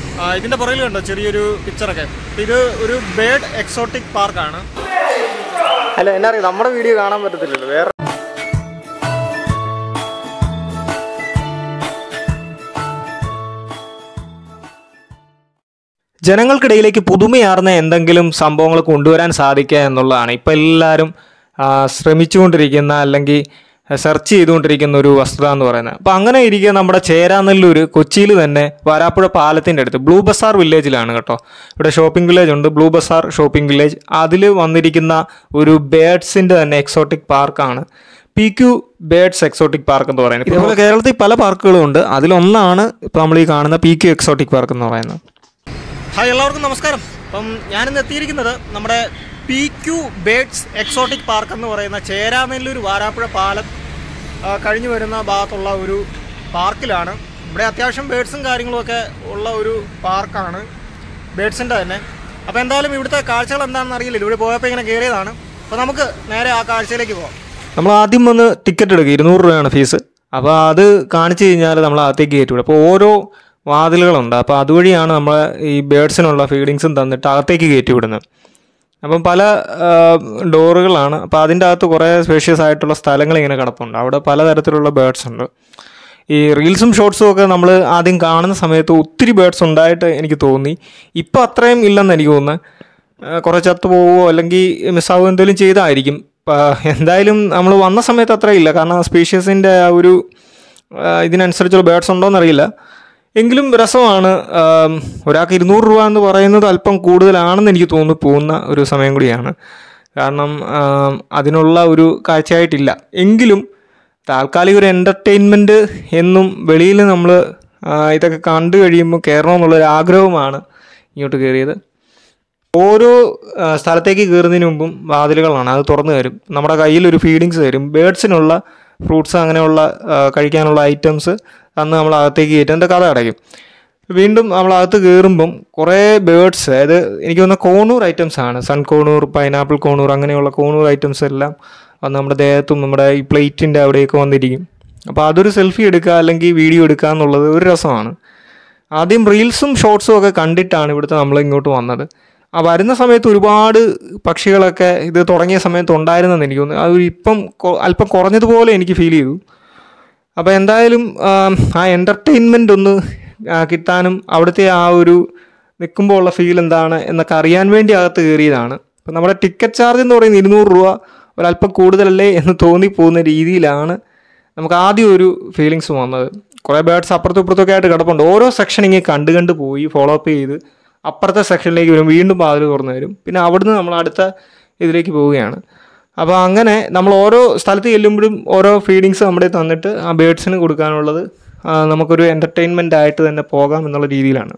ആ, ഇതിന്റെ പുറകിൽ കണ്ടോ ചെറിയൊരു പിക്ചറൊക്കെ ഇത് ഒരു ബേർഡ് എക്സോട്ടിക് പാർക്കാണ് അല്ല എന്നാ അറിയാം നമ്മുടെ വീഡിയോ കാണാൻ പറ്റത്തില്ലല്ലോ വേറെ ജനങ്ങൾക്കിടയിലേക്ക് പുതുമയാർന്ന എന്തെങ്കിലും സംഭവങ്ങൾ കൊണ്ടുവരാൻ സാധിക്കുക എന്നുള്ളതാണ് ഇപ്പം എല്ലാവരും ആ, ശ്രമിച്ചുകൊണ്ടിരിക്കുന്ന അല്ലെങ്കിൽ സെർച്ച് ചെയ്തുകൊണ്ടിരിക്കുന്ന ഒരു വസ്തുത എന്ന് പറയുന്നത് അപ്പം അങ്ങനെ ഇരിക്കുക നമ്മുടെ ചേരാനെല്ലൂർ കൊച്ചിയിൽ തന്നെ വരാപ്പുഴ പാലത്തിൻ്റെ അടുത്ത് ബ്ലൂ ബസാർ വില്ലേജിലാണ് കേട്ടോ ഇവിടെ ഷോപ്പിംഗ് വില്ലേജ് ഉണ്ട് ബ്ലൂ ബസാർ ഷോപ്പിംഗ് വില്ലേജ് അതിൽ വന്നിരിക്കുന്ന ഒരു ബേഡ്സിൻ്റെ തന്നെ എക്സോട്ടിക് പാർക്കാണ് P Q birds exotic park എന്ന് പറയുന്നത് ഇതേപോലെ കേരളത്തിൽ പല പാർക്കുകളും ഉണ്ട് അതിലൊന്നാണ് ഇപ്പോൾ നമ്മൾ ഈ കാണുന്ന പി ക്യു എക്സോട്ടിക് പാർക്ക് എന്ന് പറയുന്നത് ഹായ് എല്ലാവർക്കും നമസ്കാരം അപ്പം ഞാനിന്ന് എത്തിയിരിക്കുന്നത് നമ്മുടെ P Q birds exotic park എന്ന് പറയുന്ന ചേരാനെല്ലൂർ വാരാപ്പുഴ പാലം ആ, കഴിഞ്ഞു വരുന്ന ഭാഗത്തുള്ള ഒരു പാർക്കിലാണ് ഇവിടെ അത്യാവശ്യം ബേഡ്സും കാര്യങ്ങളുമൊക്കെ ഉള്ള ഒരു പാർക്കാണ് ബേഡ്സിൻ്റെ തന്നെ അപ്പോൾ എന്തായാലും ഇവിടുത്തെ കാഴ്ചകൾ എന്താണെന്ന് അറിയില്ല ഇവിടെ പോയപ്പോൾ ഇങ്ങനെ കയറിയതാണ് അപ്പോൾ നമുക്ക് നേരെ ആ കാഴ്ചയിലേക്ക് പോകാം നമ്മൾ ആദ്യം വന്ന് ടിക്കറ്റ് എടുക്കുക ഇരുന്നൂറ് രൂപയാണ് ഫീസ് അപ്പോൾ അത് കാണിച്ചു കഴിഞ്ഞാൽ നമ്മൾ അകത്തേക്ക് കയറ്റി അപ്പോൾ ഓരോ വാതിലുകളുണ്ട് അപ്പോൾ അതുവഴിയാണ് നമ്മൾ ഈ ബേഡ്സിനുള്ള ഫീഡിങ്സും തന്നിട്ട് അകത്തേക്ക് കയറ്റി വിടുന്നത് അപ്പം പല ആ, ഡോറുകളാണ് അപ്പോൾ അതിൻ്റെ അകത്ത് കുറേ സ്പേഷ്യസ് ആയിട്ടുള്ള സ്ഥലങ്ങൾ ഇങ്ങനെ കിടപ്പുണ്ട് അവിടെ പലതരത്തിലുള്ള ബേഡ്സ് ഉണ്ട് ഈ റീൽസും ഷോർട്സും ഒക്കെ നമ്മൾ ആദ്യം കാണുന്ന സമയത്ത് ഒത്തിരി ബേഡ്സ് ഉണ്ടായിട്ട് എനിക്ക് തോന്നി ഇപ്പോൾ അത്രയും ഇല്ലെന്ന് എനിക്ക് തോന്നുന്നത് ആ, കുറേ ചത്തു പോവുമോ അല്ലെങ്കിൽ മിസ്സാവുകയോ എന്തെങ്കിലും ചെയ്തായിരിക്കും ആ, എന്തായാലും നമ്മൾ വന്ന സമയത്ത് അത്ര ഇല്ല കാരണം സ്പീഷ്യസിൻ്റെ ആ ഒരു ആ, ഇതിനനുസരിച്ചുള്ള ബേഡ്സ് ഉണ്ടോ എന്നറിയില്ല എങ്കിലും രസമാണ് ആം, ഒരാൾക്ക് ഇരുന്നൂറ് രൂപ എന്ന് പറയുന്നത് അല്പം കൂടുതലാണെന്ന് എനിക്ക് തോന്നുന്നു പോകുന്ന ഒരു സമയം കൂടിയാണ് കാരണം ആം, അതിനുള്ള ഒരു കാഴ്ചയായിട്ടില്ല എങ്കിലും താൽക്കാലിക ഒരു എൻ്റർടൈൻമെൻറ്റ് എന്നും വെളിയിൽ നമ്മൾ ഇതൊക്കെ കണ്ടു കഴിയുമ്പോൾ കയറണമെന്നുള്ളൊരു ആഗ്രഹമാണ് ഇങ്ങോട്ട് കയറിയത് ഓരോ ആ, സ്ഥലത്തേക്ക് കയറുന്നതിന് മുമ്പും വാതിലുകളാണ് അത് തുറന്നു തരും നമ്മുടെ കയ്യിൽ ഒരു ഫീഡിങ്സ് തരും ബേഡ്സിനുള്ള ഫ്രൂട്ട്സ് അങ്ങനെയുള്ള ആ, കഴിക്കാനുള്ള ഐറ്റംസ് അന്ന് നമ്മൾ അകത്തേക്ക് കയറ്റും എൻ്റെ കഥ അടയ്ക്കും വീണ്ടും നമ്മൾ അകത്ത് കയറുമ്പം കുറേ ബേഡ്സ് അതായത് എനിക്ക് തോന്നുന്ന കോണൂർ ഐറ്റംസ് ആണ് സൺ കോണൂർ പൈനാപ്പിൾ കോണൂർ അങ്ങനെയുള്ള കോണൂർ ഐറ്റംസ് എല്ലാം വന്ന് നമ്മുടെ ദേഹത്തും നമ്മുടെ ഈ പ്ലേറ്റിൻ്റെ അവിടെയൊക്കെ വന്നിരിക്കും അപ്പോൾ അതൊരു സെൽഫി എടുക്കുക അല്ലെങ്കിൽ വീഡിയോ എടുക്കുക എന്നുള്ളത് ഒരു രസമാണ് ആദ്യം റീൽസും ഷോർട്സും ഒക്കെ കണ്ടിട്ടാണ് ഇവിടുത്തെ നമ്മൾ ഇങ്ങോട്ട് വന്നത് ആ വരുന്ന സമയത്ത് ഒരുപാട് പക്ഷികളൊക്കെ ഇത് തുടങ്ങിയ സമയത്ത് ഉണ്ടായിരുന്നെന്ന് എനിക്ക് തോന്നുന്നു അത് ഇപ്പം കൊ- അല്പം കുറഞ്ഞതുപോലെ എനിക്ക് ഫീൽ ചെയ്തു അപ്പോൾ എന്തായാലും ആം, ആ എൻ്റർടൈൻമെൻ്റ് ഒന്ന് ആ, കിട്ടാനും അവിടുത്തെ ആ ഒരു നിൽക്കുമ്പോൾ ഉള്ള ഫീൽ എന്താണ് എന്നൊക്കെ അറിയാൻ വേണ്ടി അകത്ത് കയറിയതാണ് അപ്പം നമ്മുടെ ടിക്കറ്റ് ചാർജ് എന്ന് പറയുന്നത് ഇരുന്നൂറ് രൂപ ഒരല്പം കൂടുതലല്ലേ എന്ന് തോന്നിപ്പോകുന്ന രീതിയിലാണ് നമുക്ക് ആദ്യം ഒരു ഫീലിങ്സ് വന്നത് കുറേ ബേർഡ്സ് അപ്പുറത്തും ഇപ്പുറത്തൊക്കെ ആയിട്ട് കിടപ്പുണ്ട് ഓരോ സെക്ഷൻ ഇങ്ങനെ കണ്ട് കണ്ട് പോയി ഫോളോ അപ്പ് ചെയ്ത് അപ്പുറത്തെ സെക്ഷനിലേക്ക് വരും വീണ്ടും വാതിൽ തുറന്നു വരും പിന്നെ അവിടുന്ന് നമ്മൾ അടുത്ത ഇതിലേക്ക് പോവുകയാണ് അപ്പോൾ അങ്ങനെ നമ്മൾ ഓരോ സ്ഥലത്ത് ചെല്ലുമ്പോഴും ഓരോ ഫീഡിങ്സ് നമ്മുടെ തന്നിട്ട് ആ ബേഡ്സിന് കൊടുക്കാനുള്ളത് ആ, നമുക്കൊരു എൻ്റർടൈൻമെൻ്റ് ആയിട്ട് തന്നെ പോകാം എന്നുള്ള രീതിയിലാണ്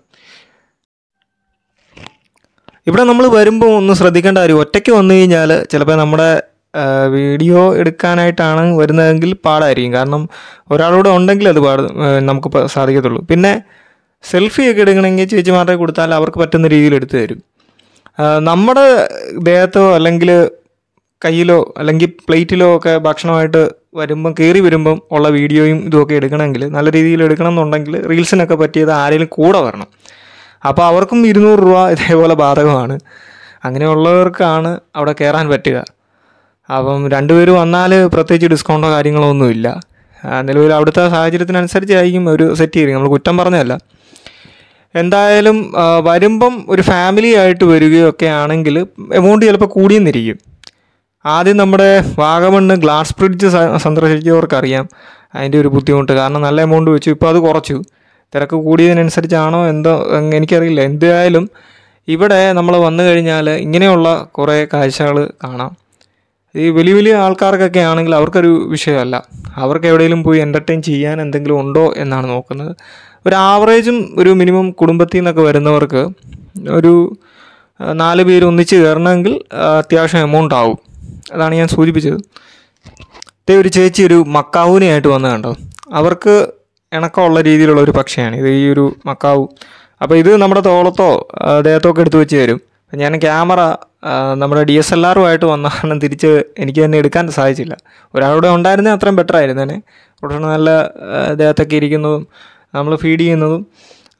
ഇവിടെ നമ്മൾ വരുമ്പോൾ ഒന്ന് ശ്രദ്ധിക്കേണ്ട കാര്യം ഒറ്റയ്ക്ക് വന്നു കഴിഞ്ഞാൽ ചിലപ്പോൾ നമ്മുടെ ആ, വീഡിയോ എടുക്കാനായിട്ടാണ് വരുന്നതെങ്കിൽ പാടായിരിക്കും കാരണം ഒരാളൂടെ ഉണ്ടെങ്കിൽ അത് പാട് ആ, നമുക്ക് പ- സാധിക്കത്തുള്ളൂ പിന്നെ സെൽഫി ഒക്കെ എടുക്കണമെങ്കിൽ ചേച്ചിമാരുടെ കൊടുത്താൽ അവർക്ക് പറ്റുന്ന രീതിയിൽ എടുത്തു തരും ആ, നമ്മുടെ ദേഹത്തോ അല്ലെങ്കിൽ കയ്യിലോ അല്ലെങ്കിൽ പ്ലേറ്റിലോ ഒക്കെ ഭക്ഷണമായിട്ട് വരുമ്പം കയറി വരുമ്പം ഉള്ള വീഡിയോയും ഇതുമൊക്കെ എടുക്കണമെങ്കിൽ നല്ല രീതിയിൽ എടുക്കണം എന്നുണ്ടെങ്കിൽ റീൽസിനൊക്കെ പറ്റിയത് ആരെങ്കിലും കൂടെ വരണം അപ്പോൾ അവർക്കും ഇരുന്നൂറ് രൂപ ഇതേപോലെ ബാധകമാണ് അങ്ങനെയുള്ളവർക്കാണ് അവിടെ കയറാൻ പറ്റുക അപ്പം രണ്ടുപേരും വന്നാൽ പ്രത്യേകിച്ച് ഡിസ്കൗണ്ടോ കാര്യങ്ങളോ ഒന്നുമില്ല ആ, നിലവിൽ അവിടുത്തെ സാഹചര്യത്തിനനുസരിച്ചായിരിക്കും ഒരു സെറ്റ് ചെയ്തിരിക്കും നമ്മൾ കുറ്റം പറഞ്ഞതല്ല എന്തായാലും ആ, വരുമ്പം ഒരു ഫാമിലി ആയിട്ട് വരികയൊക്കെ ആണെങ്കിൽ എമൗണ്ട് ചിലപ്പോൾ കൂടിയെന്നിരിക്കും ആദ്യം നമ്മുടെ വാഗമണ്ണ് ഗ്ലാസ് ബ്രിഡ്ജ് സ- സന്ദർശിച്ചവർക്കറിയാം അതിൻ്റെ ഒരു ബുദ്ധിമുട്ട് കാരണം നല്ല എമൗണ്ട് വെച്ചു ഇപ്പോൾ അത് കുറച്ചു തിരക്ക് കൂടിയതിനനുസരിച്ചാണോ എന്തോ എന്ന് എനിക്കറിയില്ല എന്തായാലും ഇവിടെ നമ്മൾ വന്നു കഴിഞ്ഞാൽ ഇങ്ങനെയുള്ള കുറേ കാഴ്ചകൾ കാണാം ഈ വലിയ വലിയ ആൾക്കാർക്കൊക്കെ ആണെങ്കിൽ അവർക്കൊരു വിഷയമല്ല അവർക്ക് എവിടെയെങ്കിലും പോയി എൻ്റർടൈൻ ചെയ്യാൻ എന്തെങ്കിലും ഉണ്ടോ എന്നാണ് നോക്കുന്നത് ഒരു ആവറേജും ഒരു മിനിമം കുടുംബത്തിൽ നിന്നൊക്കെ വരുന്നവർക്ക് ഒരു ആ, നാല് പേര് ഒന്നിച്ച് കയറണമെങ്കിൽ ആ, അത്യാവശ്യം എമൗണ്ട് ആവും അതാണ് ഞാൻ സൂചിപ്പിച്ചത് ഇതേ ഒരു ചേച്ചി ഒരു മക്കാവുനെയായിട്ട് വന്നത് കണ്ടോ അവർക്ക് ഇണക്കമുള്ള രീതിയിലുള്ള ഒരു പക്ഷിയാണ് ഇത് ഈ ഒരു മക്കാവു അപ്പോൾ ഇത് നമ്മുടെ തോളത്തോ ആ, ദേഹത്തൊക്കെ എടുത്ത് വെച്ച് തരും ഞാൻ ക്യാമറ ആ, നമ്മുടെ ഡി എസ് എൽ ആറുമായിട്ട് വന്ന കാരണം തിരിച്ച് എനിക്ക് തന്നെ എടുക്കാൻ സാധിച്ചില്ല ഒരാളുടെ ഉണ്ടായിരുന്നേ അത്രയും ബെറ്റർ ആയിരുന്നു തന്നെ ഉടനെ നല്ല ആ, ദേഹത്തൊക്കെ ഇരിക്കുന്നതും നമ്മൾ ഫീഡ് ചെയ്യുന്നതും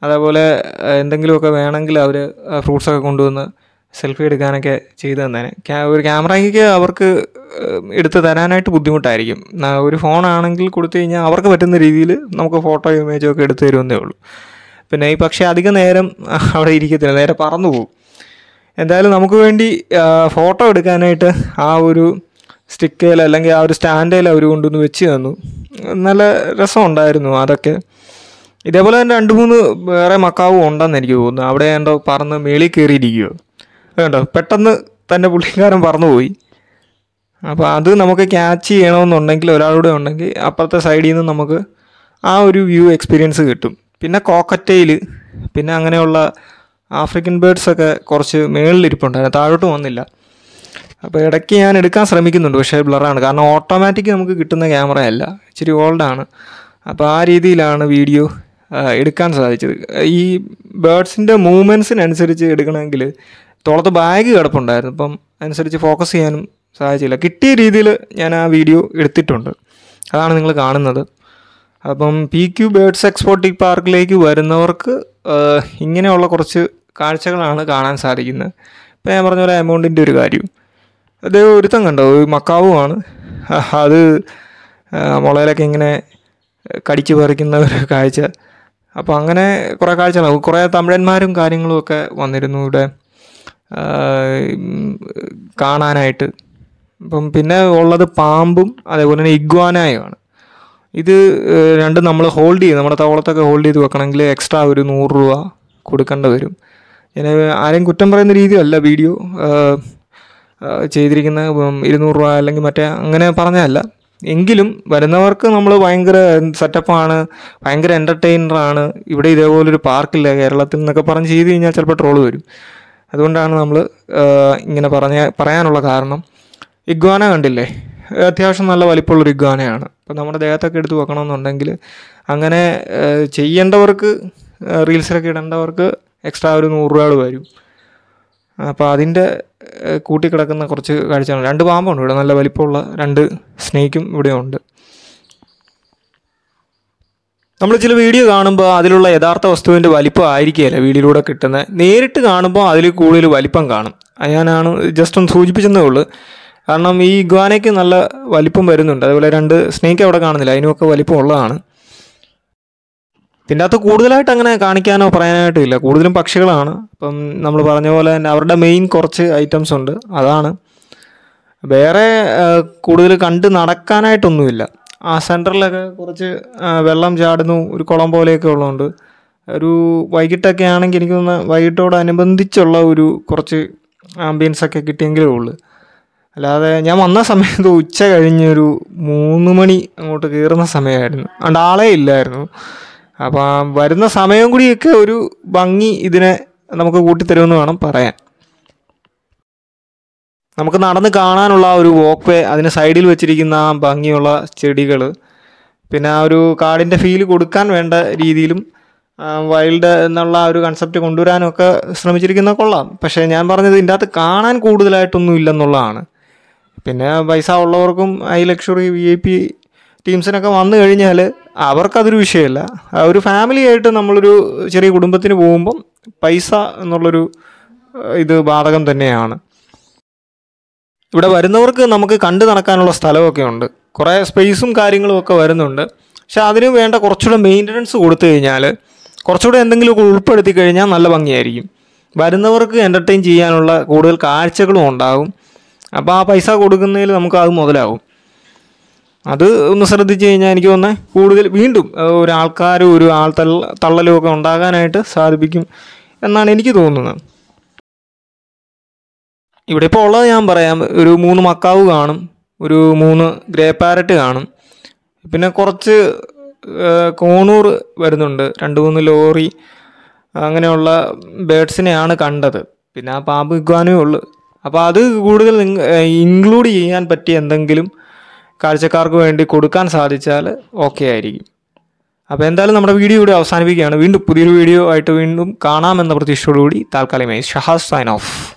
അതേപോലെ ആ, എന്തെങ്കിലുമൊക്കെ വേണമെങ്കിൽ അവർ ഫ്രൂട്ട്സൊക്കെ കൊണ്ടുവന്ന് സെൽഫി എടുക്കാനൊക്കെ ചെയ്തു തന്നേനെ ക്യാ- ഒരു ക്യാമറയ്ക്ക് അവർക്ക് ഏഹ്, എടുത്ത് തരാനായിട്ട് ബുദ്ധിമുട്ടായിരിക്കും ന- ഒരു ഫോണാണെങ്കിൽ കൊടുത്തു കഴിഞ്ഞാൽ അവർക്ക് പറ്റുന്ന രീതിയിൽ നമുക്ക് ഫോട്ടോ ഇമേജോ ഒക്കെ എടുത്തു തരുമെന്നേ ഉള്ളൂ പിന്നെ ഈ പക്ഷേ അധിക നേരം അവിടെ ഇരിക്കത്തില്ല നേരെ പറന്നു പോകും എന്തായാലും നമുക്ക് വേണ്ടി ആ, ഫോട്ടോ എടുക്കാനായിട്ട് ആ ഒരു സ്റ്റിക്കയിൽ അല്ലെങ്കിൽ ആ ഒരു സ്റ്റാൻഡേൽ അവർ കൊണ്ടുവന്ന് വെച്ച് തന്നു നല്ല രസമുണ്ടായിരുന്നു അതൊക്കെ ഇതേപോലെ തന്നെ രണ്ട് മൂന്ന് വേറെ മക്കാവും ഉണ്ടെന്ന് എനിക്ക് തോന്നുന്നു അവിടെ എന്തോ പറന്ന് മേളിൽ കയറിയിരിക്കുകയോ വേണ്ടോ പെട്ടെന്ന് തന്നെ പുള്ളിക്കാരൻ പറന്നുപോയി അപ്പോൾ അത് നമുക്ക് ക്യാച്ച് ചെയ്യണമെന്നുണ്ടെങ്കിൽ ഒരാളുടെ ഉണ്ടെങ്കിൽ അപ്പുറത്തെ സൈഡിൽ നിന്ന് നമുക്ക് ആ ഒരു വ്യൂ എക്സ്പീരിയൻസ് കിട്ടും പിന്നെ കോക്കറ്റയിൽ പിന്നെ അങ്ങനെയുള്ള ആഫ്രിക്കൻ ബേർഡ്സ് ഒക്കെ കുറച്ച് മേളിലിരിപ്പുണ്ടായിരുന്നു താഴോട്ട് വന്നില്ല അപ്പോൾ ഇടയ്ക്ക് ഞാൻ എടുക്കാൻ ശ്രമിക്കുന്നുണ്ട് പക്ഷേ ബ്ലറാണ് കാരണം ഓട്ടോമാറ്റിക് നമുക്ക് കിട്ടുന്ന ക്യാമറ അല്ല ഇച്ചിരി ഓൾഡാണ് അപ്പോൾ ആ രീതിയിലാണ് വീഡിയോ ആ, എടുക്കാൻ സാധിച്ചത് ഈ ബേർഡ്സിൻ്റെ മൂവ്മെൻറ്റ്സിനനുസരിച്ച് എടുക്കണമെങ്കിൽ തോളത്ത് ബാഗ് കിടപ്പുണ്ടായിരുന്നു അപ്പം അനുസരിച്ച് ഫോക്കസ് ചെയ്യാനും സാധിച്ചില്ല കിട്ടിയ രീതിയിൽ ഞാൻ ആ വീഡിയോ എടുത്തിട്ടുണ്ട് അതാണ് നിങ്ങൾ കാണുന്നത് അപ്പം പി ക്യു ബേർഡ്സ് എക്സ്പോർട്ടിക് പാർക്കിലേക്ക് വരുന്നവർക്ക് ആ, ഇങ്ങനെയുള്ള കുറച്ച് കാഴ്ചകളാണ് കാണാൻ സാധിക്കുന്നത് ഇപ്പം ഞാൻ പറഞ്ഞ പോലെ എമൗണ്ടിൻ്റെ ഒരു കാര്യം അത് ഒരുത്തം കണ്ടോ ഒരു മക്കാവുമാണ് അത് ആ, മുളയിലൊക്കെ ഇങ്ങനെ കടിച്ചു പറിക്കുന്ന ഒരു കാഴ്ച അപ്പോൾ അങ്ങനെ കുറേ കാഴ്ചകളാണ് കുറേ തമിഴന്മാരും കാര്യങ്ങളും ഒക്കെ വന്നിരുന്നു ഇവിടെ ആ, ഉം, കാണാനായിട്ട് അപ്പം പിന്നെ ഉള്ളത് പാമ്പും അതേപോലെ തന്നെ ഇഗ്വാനായുമാണ് ഇത് ഏഹ്, രണ്ടും നമ്മൾ ഹോൾഡ് ചെയ്ത് നമ്മുടെ തവളത്തൊക്കെ ഹോൾഡ് ചെയ്ത് വെക്കണമെങ്കിൽ എക്സ്ട്രാ ഒരു നൂറ് രൂപ കൊടുക്കേണ്ടി വരും ഞാൻ ആരെയും കുറ്റം പറയുന്ന രീതിയല്ല വീഡിയോ ഏഹ്, ഏഹ്, ചെയ്തിരിക്കുന്ന ഉം, ഇരുന്നൂറ് രൂപ അല്ലെങ്കിൽ മറ്റേ അങ്ങനെ പറഞ്ഞതല്ല എങ്കിലും വരുന്നവർക്ക് നമ്മൾ ഭയങ്കര സെറ്റപ്പാണ് ഭയങ്കര എൻ്റർടൈനറാണ് ഇവിടെ ഇതേപോലൊരു പാർക്കില്ല കേരളത്തിൽ എന്നൊക്കെ പറഞ്ഞ് ചെയ്ത് കഴിഞ്ഞാൽ ചിലപ്പോൾ ട്രോള് വരും അതുകൊണ്ടാണ് നമ്മൾ ഇങ്ങനെ പറഞ്ഞ പറയാനുള്ള കാരണം ഇഗ്വാന കണ്ടില്ലേ അത്യാവശ്യം നല്ല വലിപ്പമുള്ളൊരു ഇഗ്വാനയാണ് അപ്പം നമ്മുടെ ദേഹത്തൊക്കെ എടുത്ത് വെക്കണമെന്നുണ്ടെങ്കിൽ അങ്ങനെ ഏഹ്, ചെയ്യേണ്ടവർക്ക് ഏഹ്, റീൽസിലൊക്കെ ഇടേണ്ടവർക്ക് എക്സ്ട്രാ ഒരു നൂറ് രൂപ വരും അപ്പോൾ അതിൻ്റെ ഏഹ്, കൂട്ടിക്കിടക്കുന്ന കുറച്ച് കാഴ്ചകൾ രണ്ട് പാമ്പുണ്ട് ഇവിടെ നല്ല വലിപ്പമുള്ള രണ്ട് സ്നേക്കും ഇവിടെ ഉണ്ട് നമ്മൾ ചില വീഡിയോ കാണുമ്പോൾ അതിലുള്ള യഥാർത്ഥ വസ്തുവിൻ്റെ വലിപ്പം ആയിരിക്കുകയില്ല വീഡിയോയിലൂടെ കിട്ടുന്നത് നേരിട്ട് കാണുമ്പോൾ അതിൽ കൂടുതൽ വലിപ്പം കാണും അത് ഞാനാണ് ജസ്റ്റ് ഒന്ന് സൂചിപ്പിച്ചെന്നേ ഉള്ളൂ കാരണം ഈ ഇഗ്വാനയ്ക്ക് നല്ല വലിപ്പം വരുന്നുണ്ട് അതുപോലെ രണ്ട് സ്നേക്ക് അവിടെ കാണുന്നില്ല അതിനുമൊക്കെ വലിപ്പം ഉള്ളതാണ് ഇതിൻ്റെ അകത്ത് കൂടുതലായിട്ട് അങ്ങനെ കാണിക്കാനോ പറയാനായിട്ടോ ഇല്ല കൂടുതലും പക്ഷികളാണ് അപ്പം നമ്മൾ പറഞ്ഞ പോലെ തന്നെ അവരുടെ മെയിൻ കുറച്ച് ഐറ്റംസ് ഉണ്ട് അതാണ് വേറെ കൂടുതൽ കണ്ട് നടക്കാനായിട്ടൊന്നുമില്ല ആ സെൻറ്ററിലൊക്കെ കുറച്ച് ആ, വെള്ളം ചാടുന്നു ഒരു കുളം പോലെയൊക്കെ ഉള്ളതുകൊണ്ട് ഒരു വൈകിട്ടൊക്കെ ആണെങ്കിൽ എനിക്ക് തോന്നുന്നു വൈകിട്ടോടനുബന്ധിച്ചുള്ള ഒരു കുറച്ച് ആംബിയൻസ് ഒക്കെ കിട്ടിയെങ്കിലേ ഉള്ളൂ അല്ലാതെ ഞാൻ വന്ന സമയത്ത് ഉച്ച കഴിഞ്ഞൊരു മൂന്ന് മണി അങ്ങോട്ട് കയറുന്ന സമയമായിരുന്നു അതുകൊണ്ട് ആളേ ഇല്ലായിരുന്നു അപ്പം വരുന്ന സമയം കൂടിയൊക്കെ ഒരു ഭംഗി ഇതിനെ നമുക്ക് കൂട്ടിത്തരുമെന്ന് വേണം പറയാൻ നമുക്ക് നടന്ന് കാണാനുള്ള ആ ഒരു വോക്ക് വേ അതിന് സൈഡിൽ വെച്ചിരിക്കുന്ന ആ ഭംഗിയുള്ള ചെടികൾ പിന്നെ ആ ഒരു കാടിൻ്റെ ഫീല് കൊടുക്കാൻ വേണ്ട രീതിയിലും വൈൽഡ് എന്നുള്ള ആ ഒരു കൺസെപ്റ്റ് കൊണ്ടുവരാനും ഒക്കെ ശ്രമിച്ചിരിക്കുന്ന കൊള്ളാം പക്ഷേ ഞാൻ പറഞ്ഞത് ഇതിൻ്റെ അകത്ത് കാണാൻ കൂടുതലായിട്ടൊന്നും ഇല്ലെന്നുള്ളതാണ് പിന്നെ പൈസ ഉള്ളവർക്കും ഐ ലക്ഷറി വി ഐ പി ടീംസിനൊക്കെ വന്നു കഴിഞ്ഞാൽ അവർക്കതൊരു വിഷയമല്ല ആ ഒരു ഫാമിലി ആയിട്ട് നമ്മളൊരു ചെറിയ കുടുംബത്തിന് പോകുമ്പം പൈസ എന്നുള്ളൊരു ഏഹ്, ഇത് ബാധകം തന്നെയാണ് ഇവിടെ വരുന്നവർക്ക് നമുക്ക് കണ്ടു നടക്കാനുള്ള സ്ഥലമൊക്കെ ഉണ്ട് കുറേ സ്പേസും കാര്യങ്ങളും ഒക്കെ വരുന്നുണ്ട് പക്ഷെ അതിന് വേണ്ട കുറച്ചുകൂടെ മെയിൻ്റനൻസ് കൊടുത്തു കഴിഞ്ഞാൽ കുറച്ചുകൂടെ എന്തെങ്കിലുമൊക്കെ ഉൾപ്പെടുത്തി കഴിഞ്ഞാൽ നല്ല ഭംഗിയായിരിക്കും വരുന്നവർക്ക് എൻ്റർടൈൻ ചെയ്യാനുള്ള കൂടുതൽ കാഴ്ചകളും ഉണ്ടാകും അപ്പോൾ ആ പൈസ കൊടുക്കുന്നതിൽ നമുക്ക് അത് മുതലാവും അത് ഒന്ന് ശ്രദ്ധിച്ചു കഴിഞ്ഞാൽ എനിക്ക് തോന്നുന്നത് കൂടുതൽ വീണ്ടും ഏഹ്, ഒരു ആൾക്കാരും ഒരു ആൾ തള്ള തള്ളലും ഒക്കെ ഉണ്ടാകാനായിട്ട് സാധിപ്പിക്കും എന്നാണ് എനിക്ക് തോന്നുന്നത് ഇവിടെ ഇപ്പോൾ ഉള്ളത് ഞാൻ പറയാം ഒരു മൂന്ന് മക്കാവ് കാണും ഒരു മൂന്ന് ഗ്രേ പാരറ്റ് കാണും പിന്നെ കുറച്ച് ഏഹ്, കോണൂർ വരുന്നുണ്ട് രണ്ട് മൂന്ന് ലോറി അങ്ങനെയുള്ള ബേഡ്സിനെയാണ് കണ്ടത് പിന്നെ ആ പാമ്പ് ഇഗ്വാനേ ഉള്ളു അപ്പോൾ അത് കൂടുതൽ ഇൻക്ലൂഡ് ചെയ്യാൻ പറ്റിയ എന്തെങ്കിലും കാഴ്ചക്കാർക്ക് വേണ്ടി കൊടുക്കാൻ സാധിച്ചാൽ ഓക്കെ ആയിരിക്കും അപ്പോൾ എന്തായാലും നമ്മുടെ വീഡിയോ ഇവിടെ അവസാനിപ്പിക്കുകയാണ് വീണ്ടും പുതിയൊരു വീഡിയോ ആയിട്ട് വീണ്ടും കാണാമെന്ന പ്രതീക്ഷയോടുകൂടി താൽക്കാലികമായി ഷഹാസ് സൈൻ ഓഫ്